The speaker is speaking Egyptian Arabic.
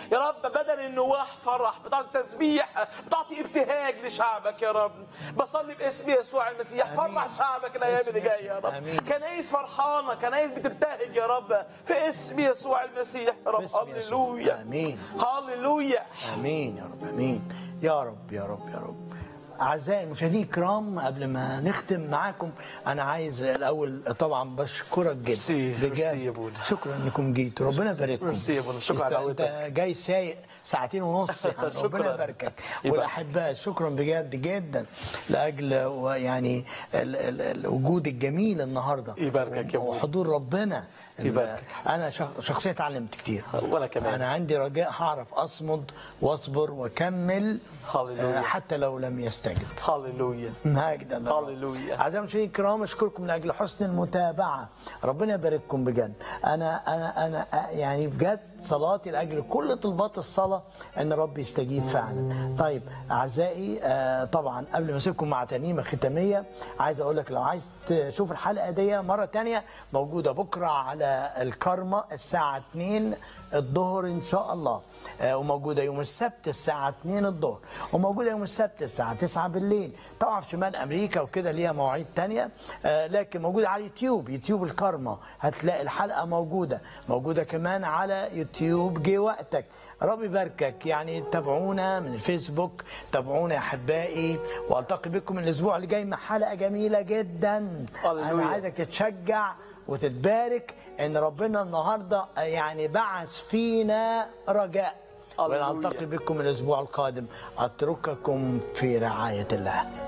يا رب بدل النواح فرح بتعطي تسبيح بتعطي ابتهاج لشعبك يا رب بصلي باسم يسوع المسيح آمين. فرح شعبك الايام باسم اللي جايه يا يسوع. رب آمين. كنايس فرحانه كنايس بتبتهج يا رب في اسم يسوع المسيح يا رب باسم يسوع. هللويا آمين. هللويا امين يا رب امين يا رب يا رب يا رب اعزائي المشاهدين الكرام قبل ما نختم معاكم انا عايز الاول طبعا بشكرك ميرسي، جدا ميرسي يا بجد بولا. شكرا انكم جيتوا ربنا يبارككم ميرسي يا بولا، شكرا على انت دعوتك. جاي سايق ساعتين ونص يعني شكرا. ربنا يباركك يبارك. والاحباء شكرا بجد جدا لاجل يعني ال- ال- الوجود الجميل النهارده يباركك يا بولا. وحضور ربنا يباركك. انا شخ- شخصيا اتعلمت كتير وأنا كمان. انا عندي رجاء هعرف اصمد واصبر واكمل هللويا. آه، حتى لو لم يستجب هللويا مجدا للرب. هللويا. اعزائي المشاهدين الكرام اشكركم لاجل حسن المتابعه ربنا يبارككم بجد انا انا انا آه، يعني بجد صلاتي لاجل كل طلبات الصلاه ان رب يستجيب فعلا طيب اعزائي آه، طبعا قبل ما اسيبكم مع ترنيمه ختاميه عايز اقول لك لو عايز تشوف الحلقه دي مره تانية موجوده بكره على الكرمة الساعه 2 الظهر ان شاء الله آه، وموجوده يوم السبت الساعه 2 الظهر وموجوده يوم السبت الساعه 9 بالليل طبعا في شمال امريكا وكده ليها مواعيد تانية آه، لكن موجوده على اليوتيوب يوتيوب الكرمة هتلاقي الحلقه موجوده موجوده كمان على يوتيوب جه وقتك رب يباركك يعني تابعونا من الفيسبوك تابعونا يا احبائي والتقي بكم الاسبوع اللي جاي مع حلقه جميله جدا هللويا. انا عايزك تتشجع وتتبارك ان ربنا النهارده يعني بعث فينا رجاء هللويا. ونلتقي بكم الاسبوع القادم اترككم في رعايه الله